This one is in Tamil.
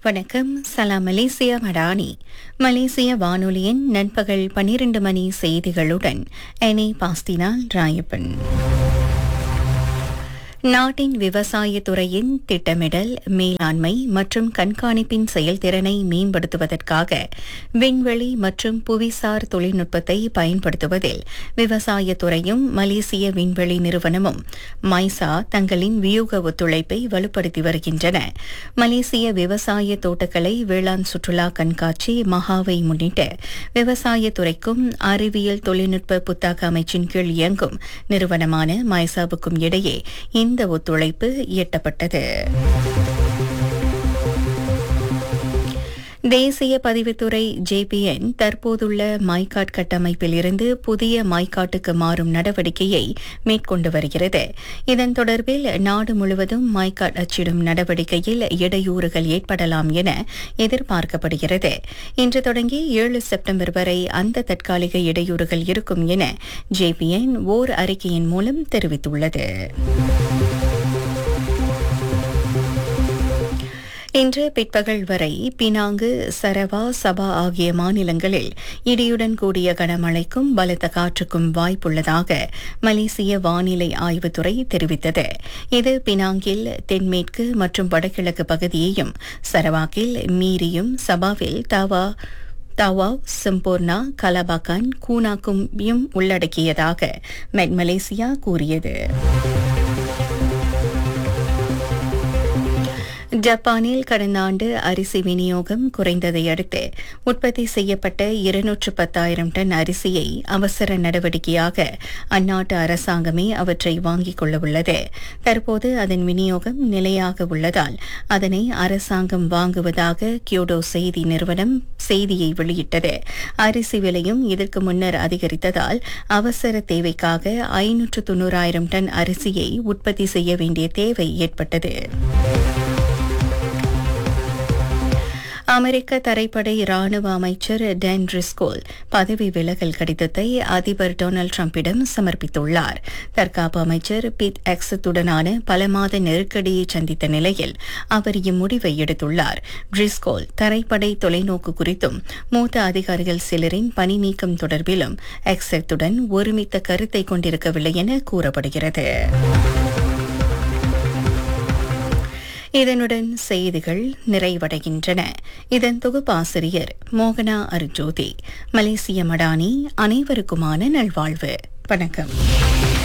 வணக்கம் சலாம் மலேசியா மடானி மலேசிய வானொலியின் நண்பகல் பன்னிரண்டு மணி செய்திகளுடன் எனி பாஸ்தினா ராயப்பன் நாட்டின் விவசாய துறையின் திட்டமிடல் மேலாண்மை மற்றும் கண்காணிப்பின் செயல்திறனை மேம்படுத்துவதற்காக விண்வெளி மற்றும் புவிசார் தொழில்நுட்பத்தை பயன்படுத்துவதில் விவசாய துறையும் மலேசிய விண்வெளி நிறுவனமும் மைசா தங்களின் வியூக ஒத்துழைப்பை வலுப்படுத்தி வருகின்றன மலேசிய விவசாய தோட்டக்கலை வேளாண் சுற்றுலா கண்காட்சி மகாவை முன்னிட்டு விவசாய துறைக்கும் அறிவியல் தொழில்நுட்ப புத்தாக்க அமைச்சின் கீழ் இயங்கும் நிறுவனமான மைசாவுக்கும் இடையே இந்த ஒத்துழைப்பு எட்டப்பட்டது தேசிய பதிவுத்துறை ஜேபிஎன் தற்போதுள்ள மைகாட் கட்டமைப்பில் இருந்து புதிய மைகாட்டுக்கு மாறும் நடவடிக்கையை மேற்கொண்டு வருகிறது இதன் தொடர்பில் நாடு முழுவதும் மைகாட் அச்சிடும் நடவடிக்கையில் இடையூறுகள் ஏற்படலாம் என எதிர்பார்க்கப்படுகிறது இன்று தொடங்கி ஏழு செப்டம்பர் வரை அந்த தற்காலிக இடையூறுகள் இருக்கும் என ஜேபிஎன் ஓர் அறிக்கையின் மூலம் தெரிவித்துள்ளது இன்று பிற்பகல் வரை பினாங்கு சரவா சபா ஆகிய மாநிலங்களில் இடியுடன் கூடிய கனமழைக்கும் பலத்த காற்றுக்கும் வாய்ப்புள்ளதாக மலேசிய வானிலை ஆய்வுத்துறை தெரிவித்தது இது பினாங்கில் தென்மேற்கு மற்றும் வடகிழக்கு பகுதியையும் சரவாக்கில் மீரியும் சபாவில் தாவா தவாவ் சிம்போர்னா கலபாக்கான் கூனாக்கும் உள்ளடக்கியதாக மெட் மலேசியா கூறியது ஜப்பானில் கடந்த ஆண்டு அரிசி விநியோகம் குறைந்ததை அடுத்து உற்பத்தி செய்யப்பட்ட இருநூற்று பத்தாயிரம் டன் அரிசியை அவசர நடவடிக்கையாக அந்நாட்டு அரசாங்கமே அவற்றை வாங்கிக் கொள்ளவுள்ளது தற்போது அதன் விநியோகம் நிலையாக உள்ளதால் அதனை அரசாங்கம் வாங்குவதாக கியோடோ செய்தி நிறுவனம் செய்தியை வெளியிட்டது அரிசி விலையும் இதற்கு முன்னர் அதிகரித்ததால் அவசர தேவைக்காக ஐநூற்று தொன்னூறாயிரம் டன் அரிசியை உற்பத்தி செய்ய வேண்டிய தேவை ஏற்பட்டது அமெரிக்க தரைப்படை ராணுவ அமைச்சர் டேன் ரிஸ்கோல் பதவி விலகல் கடிதத்தை அதிபர் டொனால்டு டிரம்பிடம் சமர்ப்பித்துள்ளார் தற்காப்பு அமைச்சர் பிட் எக்ஸத்துடனான பல மாத நெருக்கடியை சந்தித்த நிலையில் அவர் இம்முடிவை எடுத்துள்ளார் ட்ரிஸ்கோல் தரைப்படை தொலைநோக்கு குறித்தும் மூத்த அதிகாரிகள் சிலரின் பணி நீக்கம் தொடர்பிலும் எக்ஸத்துடன் ஒருமித்த கருத்தை கொண்டிருக்கவில்லை என கூறப்படுகிறது இதனுடன் செய்திகள் நிறைவடைகின்றன இதன் தொகுப்பாசிரியர் மோகனா அருஜோதி மலேசிய மடானி அனைவருக்குமான நல்வாழ்வு வணக்கம்